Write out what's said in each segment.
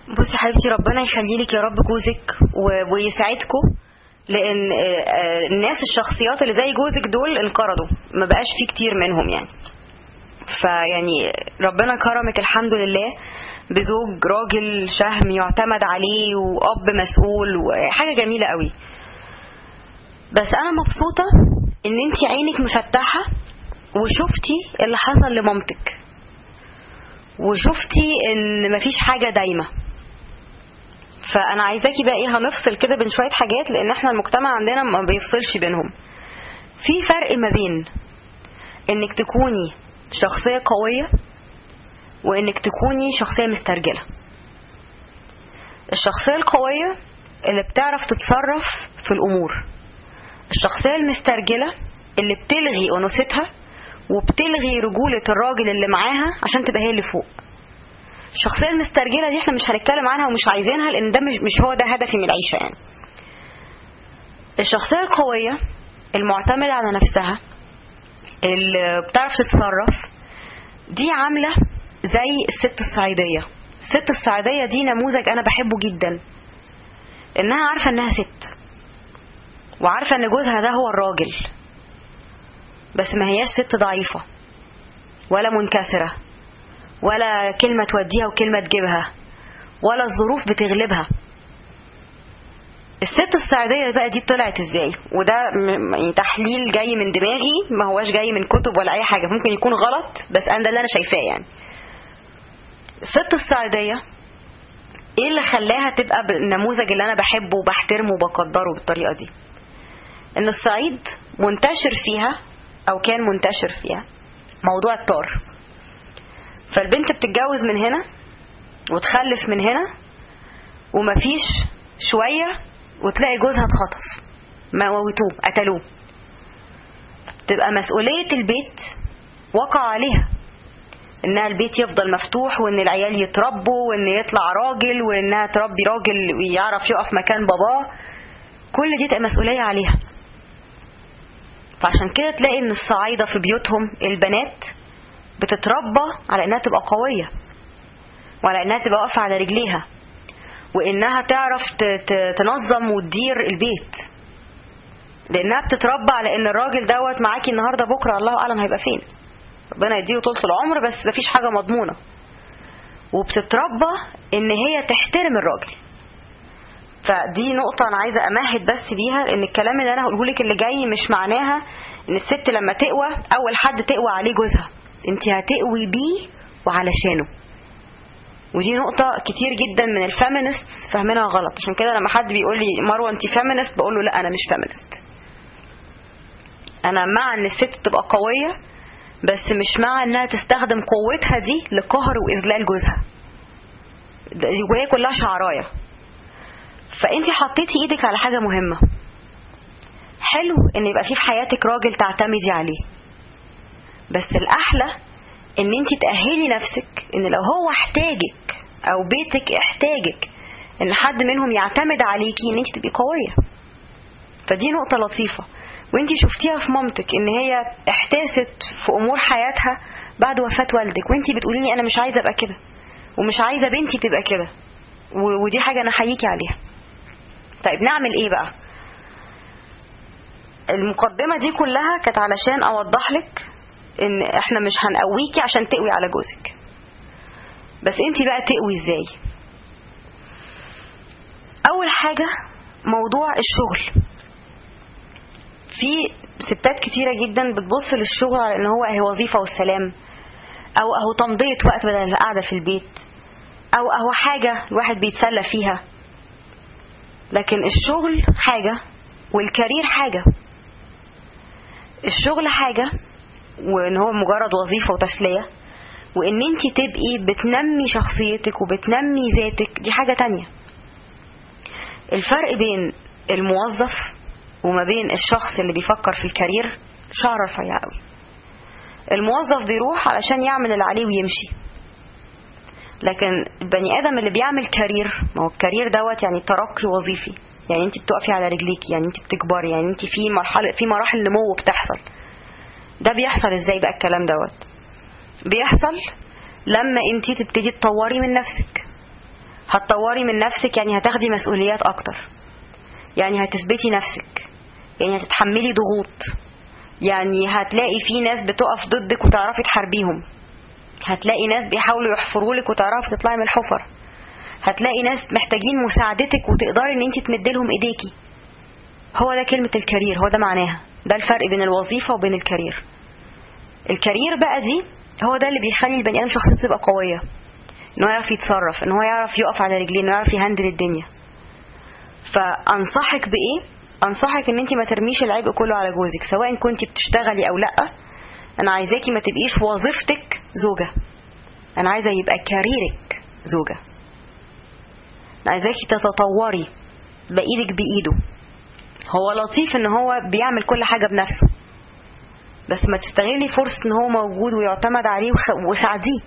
بصي يا حبيبتي ربنا يخلي لك يا رب جوزك و- ويسعدكم لان آه، آه، الناس الشخصيات اللي زي جوزك دول انقرضوا ما بقاش في كتير منهم يعني فيعني ربنا كرمك الحمد لله بزوج راجل شهم يعتمد عليه واب مسؤول وحاجه جميله قوي بس انا مبسوطه ان انت عينك مفتحه وشفتي اللي حصل لمامتك وشفتي ان مفيش حاجه دايمه فانا عايزاكي بقى ايه هنفصل كده بين شويه حاجات لان احنا المجتمع عندنا ما بيفصلش بينهم في فرق ما بين انك تكوني شخصيه قويه وانك تكوني شخصيه مسترجله الشخصيه القويه اللي بتعرف تتصرف في الامور الشخصيه المسترجله اللي بتلغي انوثتها وبتلغي رجوله الراجل اللي معاها عشان تبقى هي اللي فوق الشخصيه المسترجله دي احنا مش هنتكلم عنها ومش عايزينها لان ده مش, مش هو ده هدفي من العيشه يعني الشخصيه القويه المعتمده على نفسها اللي بتعرف تتصرف دي عامله زي الست الصعيديه الست الصعيديه دي نموذج انا بحبه جدا انها عارفه انها ست وعارفه ان جوزها ده هو الراجل بس ما هياش ست ضعيفه ولا منكسره ولا كلمة توديها وكلمة تجيبها ولا الظروف بتغلبها الست الصعيدية بقى دي طلعت ازاي وده م- يعني تحليل جاي من دماغي ما هواش جاي من كتب ولا اي حاجة ممكن يكون غلط بس انا ده اللي انا شايفاه يعني الست الصعيدية ايه اللي خلاها تبقى بالنموذج اللي انا بحبه وبحترمه وبقدره بالطريقة دي ان الصعيد منتشر فيها او كان منتشر فيها موضوع الطار فالبنت بتتجوز من هنا وتخلف من هنا ومفيش شوية وتلاقي جوزها اتخطف موتوه قتلوه تبقى مسؤولية البيت وقع عليها انها البيت يفضل مفتوح وان العيال يتربوا وان يطلع راجل وانها تربي راجل ويعرف يقف مكان باباه كل دي تبقى مسؤولية عليها فعشان كده تلاقي ان الصعايدة في بيوتهم البنات بتتربى على انها تبقى قوية وعلى انها تبقى واقفة على رجليها وانها تعرف ت- ت- تنظم وتدير البيت لانها بتتربى على ان الراجل دوت معاكي النهارده بكره الله اعلم هيبقى فين ربنا يديله طول العمر بس مفيش حاجه مضمونه وبتتربى ان هي تحترم الراجل فدي نقطة أنا عايزة أمهد بس بيها لأن الكلام اللي أنا هقوله لك اللي جاي مش معناها إن الست لما تقوى أول حد تقوى عليه جوزها أنت هتقوي بيه وعلشانه ودي نقطة كتير جدا من الفيمينست فاهمينها غلط عشان كده لما حد بيقول لي مروة أنت فيمينست بقول له لا أنا مش فيمينست أنا مع إن الست تبقى قوية بس مش مع إنها تستخدم قوتها دي لقهر وإذلال جوزها ده- وهي كلها شعرايه فانت حطيتي ايدك على حاجه مهمه حلو ان يبقى في في حياتك راجل تعتمدي عليه بس الاحلى ان انت تاهلي نفسك ان لو هو احتاجك او بيتك احتاجك ان حد منهم يعتمد عليكي ان انت تبقي قويه فدي نقطه لطيفه وانت شفتيها في مامتك ان هي احتاست في امور حياتها بعد وفاه والدك وانت بتقولي لي انا مش عايزه ابقى كده ومش عايزه بنتي تبقى كده و- ودي حاجه انا احييكي عليها طيب نعمل ايه بقى المقدمة دي كلها كانت علشان اوضح لك ان احنا مش هنقويكي عشان تقوي على جوزك بس انت بقى تقوي ازاي اول حاجة موضوع الشغل في ستات كتيرة جدا بتبص للشغل على ان هو اهي وظيفة والسلام او اهو تمضية وقت بدل القعدة في البيت او اهو حاجة الواحد بيتسلى فيها لكن الشغل حاجة والكارير حاجة الشغل حاجة وان هو مجرد وظيفة وتسلية وان انت تبقي بتنمي شخصيتك وبتنمي ذاتك دي حاجة تانية الفرق بين الموظف وما بين الشخص اللي بيفكر في الكارير شعر رفيع قوي الموظف بيروح علشان يعمل اللي عليه ويمشي لكن البني ادم اللي بيعمل كارير ما هو الكارير دوت يعني ترقي وظيفي يعني انت بتقفي على رجليك يعني انت بتكبري يعني انت في مرحله في مراحل نمو بتحصل ده بيحصل ازاي بقى الكلام دوت بيحصل لما انت تبتدي تطوري من نفسك هتطوري من نفسك يعني هتاخدي مسؤوليات اكتر يعني هتثبتي نفسك يعني هتتحملي ضغوط يعني هتلاقي في ناس بتقف ضدك وتعرفي تحاربيهم هتلاقي ناس بيحاولوا يحفروا لك وتعرفي تطلعي من الحفر هتلاقي ناس محتاجين مساعدتك وتقدري ان انت تمدي لهم ايديكي هو ده كلمة الكارير هو ده معناها ده الفرق بين الوظيفة وبين الكارير الكارير بقى دي هو ده اللي بيخلي البني ادم شخصيته تبقى قوية ان هو يعرف يتصرف ان هو يعرف يقف على رجليه انه يعرف يهندل الدنيا فانصحك بايه انصحك ان انت ما ترميش العبء كله على جوزك سواء كنت بتشتغلي او لا انا عايزاكي ما تبقيش وظيفتك زوجة انا عايزة يبقى كاريرك زوجة انا عايزاكي تتطوري بايدك بايده هو لطيف ان هو بيعمل كل حاجة بنفسه بس ما تستغلي فرصة ان هو موجود ويعتمد عليه وساعديه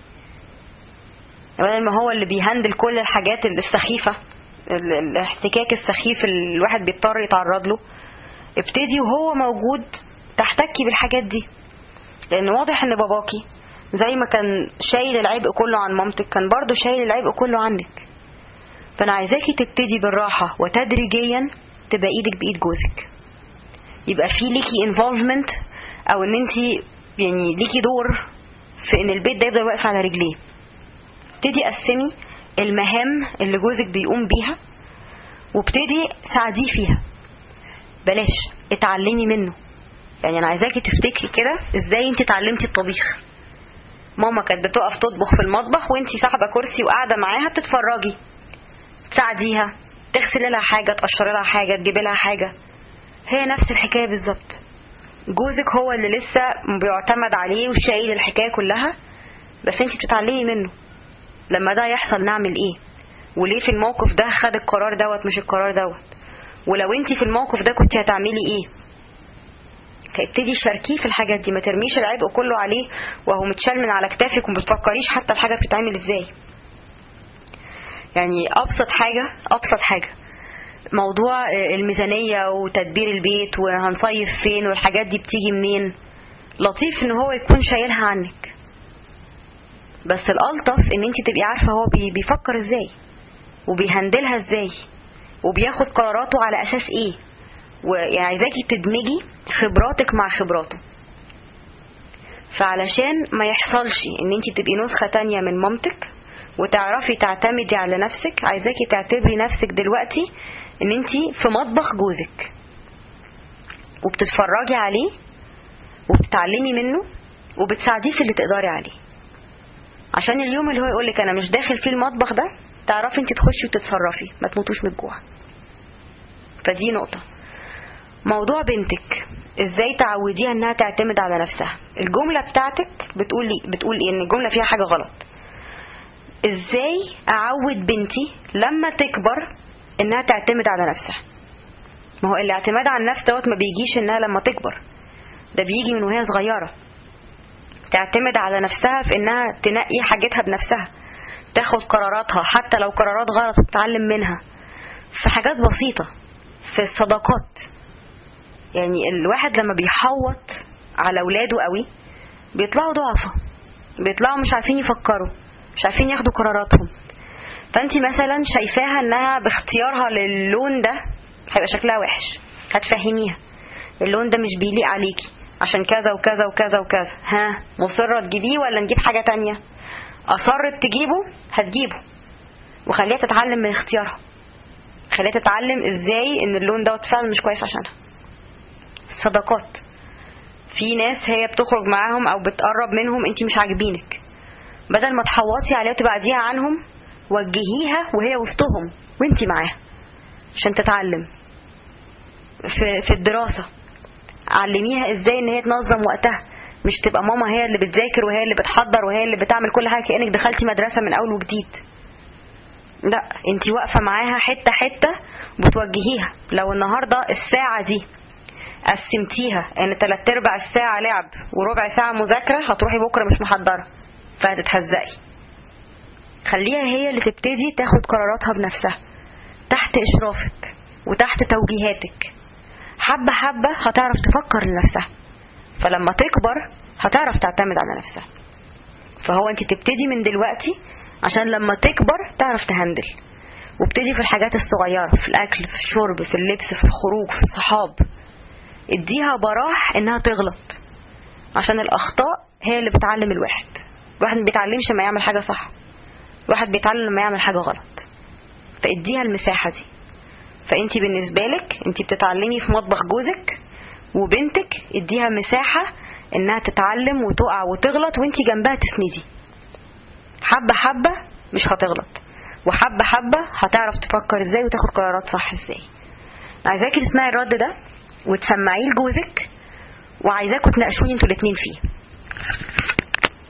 بدل ما هو اللي بيهندل كل الحاجات السخيفة الاحتكاك السخيف اللي الواحد بيضطر يتعرض له ابتدي وهو موجود تحتكي بالحاجات دي لان واضح ان باباكي زي ما كان شايل العبء كله عن مامتك كان برضه شايل العبء كله عنك فانا عايزاكي تبتدي بالراحة وتدريجيا تبقى ايدك بايد جوزك يبقى في ليكي انفولفمنت او ان انت يعني ليكي دور في ان البيت ده يفضل واقف على رجليه ابتدي قسمي المهام اللي جوزك بيقوم بيها وابتدي ساعديه فيها بلاش اتعلمي منه يعني انا عايزاكي تفتكري كده ازاي انت اتعلمتي الطبيخ ماما كانت بتقف تطبخ في المطبخ وانت ساحبه كرسي وقاعده معاها بتتفرجي تساعديها تغسلي لها حاجه تقشري لها حاجه تجيبي لها حاجه هي نفس الحكايه بالظبط جوزك هو اللي لسه بيعتمد عليه وشايل الحكايه كلها بس انت بتتعلمي منه لما ده يحصل نعمل ايه وليه في الموقف ده خد القرار دوت مش القرار دوت ولو انت في الموقف ده كنت هتعملي ايه ابتدي شاركيه في الحاجات دي ما ترميش العبء كله عليه وهو متشال من على كتافك وما بتفكريش حتى الحاجه بتتعمل ازاي يعني ابسط حاجه ابسط حاجه موضوع الميزانيه وتدبير البيت وهنصيف فين والحاجات دي بتيجي منين لطيف ان هو يكون شايلها عنك بس الالطف ان انت تبقي عارفه هو بيفكر ازاي وبيهندلها ازاي وبياخد قراراته على اساس ايه ويعني عايزاكي تدمجي خبراتك مع خبراته فعلشان ما يحصلش ان انت تبقي نسخه تانية من مامتك وتعرفي تعتمدي على نفسك عايزاكي تعتبري نفسك دلوقتي ان انت في مطبخ جوزك وبتتفرجي عليه وبتتعلمي منه وبتساعديه في اللي تقدري عليه عشان اليوم اللي هو يقولك انا مش داخل فيه المطبخ ده تعرفي انت تخشي وتتصرفي ما تموتوش من الجوع فدي نقطة موضوع بنتك ازاي تعوديها انها تعتمد على نفسها الجملة بتاعتك بتقول لي بتقول ايه ان الجملة فيها حاجة غلط ازاي اعود بنتي لما تكبر انها تعتمد على نفسها ما هو الاعتماد على النفس دوت ما بيجيش انها لما تكبر ده بيجي من وهي صغيره تعتمد على نفسها في انها تنقي حاجتها بنفسها تاخد قراراتها حتى لو قرارات غلط تتعلم منها في حاجات بسيطة في الصداقات يعني الواحد لما بيحوط على اولاده قوي بيطلعوا ضعفة بيطلعوا مش عارفين يفكروا مش عارفين ياخدوا قراراتهم فانت مثلا شايفاها انها باختيارها للون ده هيبقى شكلها وحش هتفهميها اللون ده مش بيليق عليكي عشان كذا وكذا وكذا وكذا ها مصرة تجيبيه ولا نجيب حاجة تانية أصرت تجيبه هتجيبه وخليها تتعلم من اختيارها خليها تتعلم ازاي ان اللون دوت فعلا مش كويس عشانها صداقات في ناس هي بتخرج معاهم او بتقرب منهم انت مش عاجبينك بدل ما تحوطي عليها وتبعديها عنهم وجهيها وهي وسطهم وانت معاها عشان تتعلم في في الدراسه علميها ازاي ان هي تنظم وقتها مش تبقى ماما هي اللي بتذاكر وهي اللي بتحضر وهي اللي بتعمل كل حاجه كانك دخلتي مدرسه من اول وجديد لا انت واقفه معاها حته حته بتوجهيها لو النهارده الساعه دي قسمتيها ان تلات ارباع الساعه لعب وربع ساعه مذاكره هتروحي بكره مش محضره فهتتهزقي خليها هي اللي تبتدي تاخد قراراتها بنفسها تحت اشرافك وتحت توجيهاتك حبة حبة هتعرف تفكر لنفسها فلما تكبر هتعرف تعتمد على نفسها فهو انت تبتدي من دلوقتي عشان لما تكبر تعرف تهندل وابتدي في الحاجات الصغيرة في الأكل في الشرب في اللبس في الخروج في الصحاب اديها براح انها تغلط عشان الأخطاء هي اللي بتعلم الواحد الواحد ما بيتعلمش لما يعمل حاجة صح الواحد بيتعلم لما يعمل حاجة غلط فاديها المساحة دي فانت بالنسبة لك انت بتتعلمي في مطبخ جوزك وبنتك اديها مساحة انها تتعلم وتقع وتغلط وانت جنبها تسندي حبة حبة مش هتغلط وحبة حبة هتعرف تفكر ازاي وتاخد قرارات صح ازاي عايزاكي تسمعي الرد ده وتسمعيه لجوزك وعايزاكوا تناقشوني انتوا الاتنين فيه